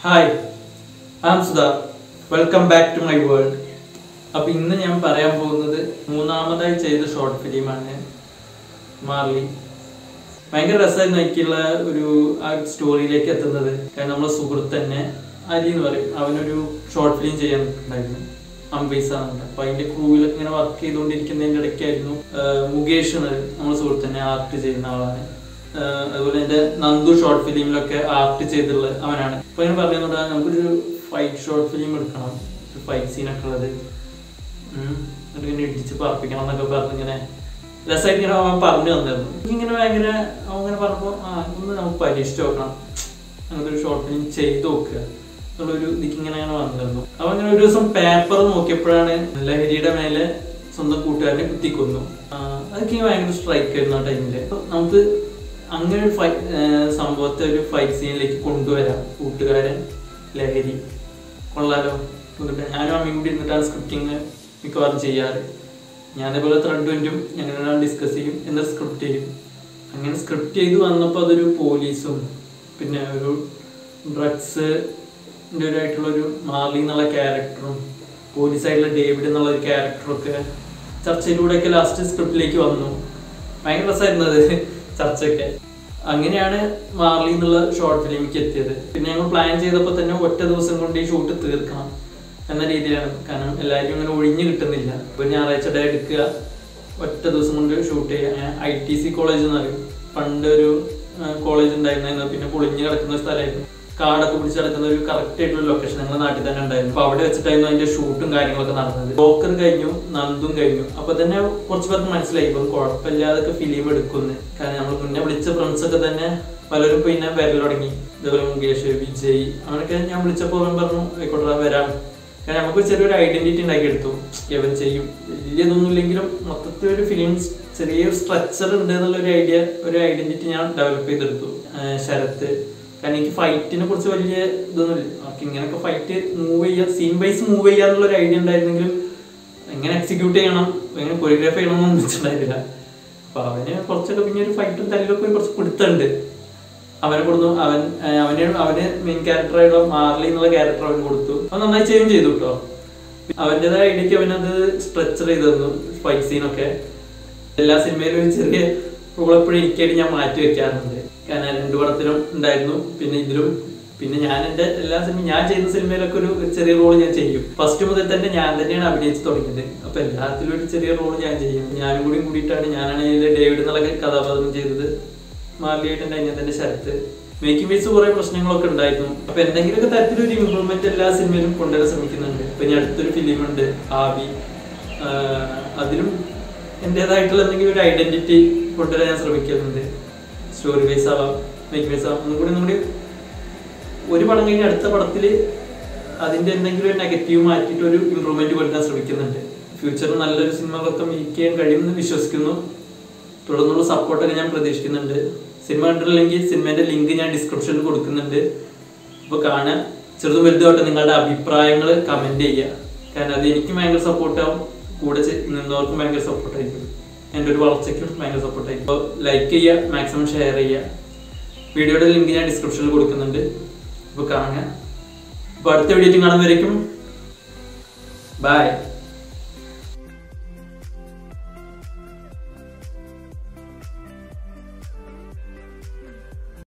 Hi am Sudha welcome back to my world അപ്പൊ ഇന്ന് ഞാൻ പറയാൻ പോകുന്നത് മൂന്നാമതായി ചെയ്ത ഷോർട്ട് ഫിലിമാണ് മാർലി ഭയങ്കര രസമായിരുന്നു എനിക്കുള്ള ഒരു ആ സ്റ്റോറിയിലേക്ക് എത്തുന്നത് കാരണം നമ്മളെ സുഹൃത്ത് തന്നെ അലി എന്ന് പറയും അവനൊരു ഷോർട്ട് ഫിലിം ചെയ്യാൻ ഉണ്ടായിരുന്നു അംബൈസ എന്നുണ്ട് അപ്പൊ അതിന്റെ ക്രൂവിലൊക്കെ ഇങ്ങനെ വർക്ക് ചെയ്തുകൊണ്ടിരിക്കുന്നതിന്റെ ഇടയ്ക്കായിരുന്നു ആഹ് മുകേഷ് എന്നത് നമ്മളെ സുഹൃത്ത് തന്നെ ആർട്ട് ചെയ്യുന്ന ആളാണ് ആഹ് അതുപോലെ എന്റെ നന്ദു ഷോർട്ട് ഫിലിമിലൊക്കെ ആർട്ട് ചെയ്തിട്ടുള്ള അവനാണ് അപ്പൊ ഇങ്ങനെ പറഞ്ഞാൽ നമുക്കൊരു ഫൈറ്റ് ഷോർട്ട് ഫിലിം എടുക്കണം ഒരു ഫൈറ്റ് സീനൊക്കെ ഉള്ളത് ഉം. എന്നിട്ട് ഇങ്ങനെ ഇടിച്ച് പറപ്പിക്കണം എന്നൊക്കെ പറഞ്ഞ് ഇങ്ങനെ രസമായിട്ട് ഇങ്ങനെ അവൻ പറഞ്ഞു തന്നിരുന്നു എനിക്കിങ്ങനെ ഭയങ്കര അവൻ ഇങ്ങനെ പറഞ്ഞപ്പോ ആ ഒന്ന് നമുക്ക് പരീക്ഷിച്ച് നോക്കണം അങ്ങനത്തെ ഒരു ഷോർട്ട് ഫിലിം ചെയ്ത് നോക്കുക എന്നുള്ളൊരു ഇതിക്ക് ഇങ്ങനെ അങ്ങനെ വന്നിരുന്നു അവൻ ഇങ്ങനെ ഒരു ദിവസം പേപ്പർ നോക്കിയപ്പോഴാണ് ലഹരിയുടെ മേലെ സ്വന്തം കൂട്ടുകാരനെ കുത്തിക്കൊന്നു ആ, അതൊക്കെ എനിക്ക് ഭയങ്കര സ്ട്രൈക്ക് ആയിരുന്നു ആ ടൈമില് അപ്പൊ നമുക്ക് അങ്ങനെ ഒരു ഫൈ ഏർ സംഭവത്തെ ഒരു ഫൈറ്റ് സീനിലേക്ക് കൊണ്ടുവരാം കൂട്ടുകാരൻ ലഹരി കൊള്ളാലോ എന്നിട്ട് ഞാനും അമ്മയും കൂടി ഇരുന്നിട്ടാണ് സ്ക്രിപ്റ്റിങ് മിക്കവാറും ചെയ്യാറ് ഞാൻ അതേപോലെ ത്രെഡ് വെന്റും ഞങ്ങൾ ഡിസ്കസ് ചെയ്യും എന്നിട്ട് സ്ക്രിപ്റ്റ് ചെയ്യും അങ്ങനെ സ്ക്രിപ്റ്റ് ചെയ്ത് വന്നപ്പോൾ അതൊരു പോലീസും പിന്നെ ഒരു ഡ്രഗ്സ് ഒരു ആയിട്ടുള്ള ഒരു മാർലി എന്നുള്ള ക്യാരക്ടറും പോലീസായിട്ടുള്ള ഡേവിഡ് എന്നുള്ള ഒരു ക്യാരക്ടറും ഒക്കെ ചർച്ചയിലൂടെയൊക്കെ ലാസ്റ്റ് സ്ക്രിപ്റ്റിലേക്ക് വന്നു ഭയങ്കര രസമായിരുന്നു അത് ചർച്ചയൊക്കെ അങ്ങനെയാണ് മാർലി എന്നുള്ള ഷോർട്ട് ഫിലിമിക്ക് എത്തിയത് പിന്നെ ഞങ്ങൾ പ്ലാൻ ചെയ്തപ്പോൾ തന്നെ ഒറ്റ ദിവസം കൊണ്ട് ഈ ഷൂട്ട് തീർക്കണം എന്ന രീതിയിലാണ് കാരണം എല്ലാവരും ഇങ്ങനെ ഒഴിഞ്ഞു കിട്ടുന്നില്ല ഒരു ഞായറാഴ്ച ഡേ എടുക്കുക ഒറ്റ ദിവസം കൊണ്ട് ഷൂട്ട് ചെയ്യുക ഐ ടി സി കോളേജ് എന്ന് പറയും പണ്ട് ഒരു കോളേജ് ഉണ്ടായിരുന്നു പിന്നെ പൊളിഞ്ഞു കിടക്കുന്ന ഒരു സ്ഥലമായിരുന്നു കാടൊക്കെ പിടിച്ച് കിടക്കുന്ന ഒരു കറക്റ്റ് ആയിട്ടുള്ള ലൊക്കേഷൻ ഞങ്ങളുടെ നാട്ടിൽ തന്നെ ഉണ്ടായിരുന്നു അപ്പൊ അവിടെ വെച്ചിട്ടായിരുന്നു അതിന്റെ ഷൂട്ടും കാര്യങ്ങളൊക്കെ നടന്നത് ബ്രോക്കർ കഴിഞ്ഞു നന്ദും കഴിഞ്ഞു അപ്പൊ തന്നെ കുറച്ച് പേർക്ക് മനസ്സിലായി ഇപ്പം കുഴപ്പമില്ലാതൊക്കെ ഫിലിം എടുക്കുന്നു കാരണം നമ്മൾ മുന്നേ വിളിച്ച ഫ്രണ്ട്സ് ഒക്കെ തന്നെ പലരും പിന്നെ വരൽ തുടങ്ങി ഇതേപോലെ മുകേഷ് വിജയ് അങ്ങനെയൊക്കെ ഞാൻ വിളിച്ചപ്പോൾ അവൻ പറഞ്ഞു ആയിക്കോട്ടെ വരാം കാരണം നമുക്ക് ചെറിയൊരു ഐഡന്റിറ്റി ഉണ്ടാക്കിയെടുത്തു ഇവൻ ചെയ്യും വലിയതൊന്നും ഇല്ലെങ്കിലും മൊത്തത്തിൽ ഒരു ഫിലിം ചെറിയൊരു സ്ട്രക്ചർ ഉണ്ട് എന്നുള്ള ഒരു ഐഡിയ ഒരു ഐഡന്റിറ്റി ഞാൻ ഡെവലപ്പ് ചെയ്തെടുത്തു ആഹ് ശരത്ത് കാരണം എനിക്ക് ഫൈറ്റിനെ കുറിച്ച് വലിയ ഇതൊന്നുമില്ല നമുക്ക് ഇങ്ങനെയൊക്കെ ഫൈറ്റ് മൂവ് ചെയ്യുക സീൻ വൈസ് മൂവ് ചെയ്യാന്നുള്ള ഒരു ഐഡിയ ഉണ്ടായിരുന്നെങ്കിലും എങ്ങനെ എക്സിക്യൂട്ട് ചെയ്യണം എങ്ങനെ കൊറിയോഗ്രാഫ് ചെയ്യണം എന്നൊന്നും വെച്ചിട്ടുണ്ടായിരുന്നില്ല അപ്പൊ അവന് കുറച്ചൊക്കെ പിന്നെ ഒരു ഫൈറ്റും തല്ലിലൊക്കെ കുറച്ച് പിടുത്തുണ്ട് അവനെ കൊടുത്തു അവൻ ഏർ അവന് അവന് മെയിൻ ക്യാരക്ടറായിട്ടുള്ള മാർലി എന്നുള്ള ക്യാരക്ടർ അവന് കൊടുത്തു അവൻ നന്നായി ചെയ്യും ചെയ്തു കേട്ടോ അവൻ്റെതായ ഐഡിയക്ക് അവനത് സ്ട്രെച്ചർ ചെയ്ത് തന്നു ഫൈറ്റ് സീനൊക്കെ എല്ലാ സിനിമയിലും ഒരു ചെറിയ റോൾ എപ്പോഴും എനിക്കായിട്ട് ഞാൻ മാറ്റി വെക്കാറുണ്ട് കാരണം രണ്ടു പടത്തിലും ഉണ്ടായിരുന്നു പിന്നെ ഇതിലും പിന്നെ ഞാൻ എൻ്റെ എല്ലാ സിനിമയും ഞാൻ ചെയ്യുന്ന സിനിമയിലൊക്കെ ഒരു ഒരു ചെറിയ റോൾ ഞാൻ ചെയ്യും ഫസ്റ്റ് മുതൽ തന്നെ ഞാൻ തന്നെയാണ് അഭിനയിച്ച് തുടങ്ങിയത് അപ്പൊ എല്ലാത്തിലും ഒരു ചെറിയ റോൾ ഞാൻ ചെയ്യും ഞാനും കൂടി കൂടിയിട്ടാണ് ഞാനാണ് ഇതിൽ ഡേവിഡ് എന്നുള്ള കഥാപാത്രം ചെയ്തത് മാർലിയായിട്ട് എൻ്റെ അനിയത്തിന്റെ ശരത്ത് മേക്കിംഗ് വൈസ് കുറെ പ്രശ്നങ്ങളൊക്കെ ഉണ്ടായിരുന്നു അപ്പൊ എന്തെങ്കിലുമൊക്കെ തരത്തിലൊരു ഇമ്പ്രൂവ്മെന്റ് എല്ലാ സിനിമയിലും കൊണ്ടുവരാൻ ശ്രമിക്കുന്നുണ്ട് ഇപ്പൊ ഇനി അടുത്തൊരു ഫിലിം ഉണ്ട് ആവി ആഹ് അതിലും എൻ്റെതായിട്ടുള്ള എന്തെങ്കിലും ഒരു ഐഡന്റിറ്റി കൊണ്ടുവരാൻ ഞാൻ ശ്രമിക്കുന്നുണ്ട് സ്റ്റോറി വൈസ് ആവാം മേക്കിംഗ് വൈസ് ആവാം ഒന്നും കൂടി ഒന്നും കൂടി ഒരു പടം കഴിഞ്ഞ് അടുത്ത പടത്തിൽ അതിന്റെ എന്തെങ്കിലും ഒരു നെഗറ്റീവ് മാറ്റിയിട്ട് ഒരു ഇമ്പ്രൂവ്മെന്റ് കൊടുക്കാൻ ശ്രമിക്കുന്നുണ്ട് ഫ്യൂച്ചറിൽ നല്ലൊരു സിനിമകളൊക്കെ മേക്ക് ചെയ്യാൻ കഴിയുമെന്ന് വിശ്വസിക്കുന്നു തുടർന്നുള്ള സപ്പോർട്ടൊക്കെ ഞാൻ പ്രതീക്ഷിക്കുന്നുണ്ട് സിനിമ കണ്ടിട്ടില്ലെങ്കിൽ സിനിമേന്റെ ലിങ്ക് ഞാൻ ഡിസ്ക്രിപ്ഷനിൽ കൊടുക്കുന്നുണ്ട് അപ്പോൾ കാണാൻ ചെറുതും വലുതുമായിട്ട് നിങ്ങളുടെ അഭിപ്രായങ്ങൾ കമന്റ് ചെയ്യുക കാരണം അത് എനിക്ക് ഭയങ്കര സപ്പോർട്ടാവും കൂടെ ചെ- നിന്നവർക്കും ഭയങ്കര സപ്പോർട്ടായിരിക്കും എൻ്റെ ഒരു വളർച്ചയ്ക്കും ഭയങ്കര സപ്പോർട്ടായിരിക്കും അപ്പോൾ ലൈക്ക് ചെയ്യുക മാക്സിമം ഷെയർ ചെയ്യുക വീഡിയോയുടെ ലിങ്ക് ഞാൻ ഡിസ്ക്രിപ്ഷനിൽ കൊടുക്കുന്നുണ്ട് അപ്പോൾ കാണുക അപ്പോൾ അടുത്ത വീഡിയോ കാണുമ്പോഴേക്കും ബൈ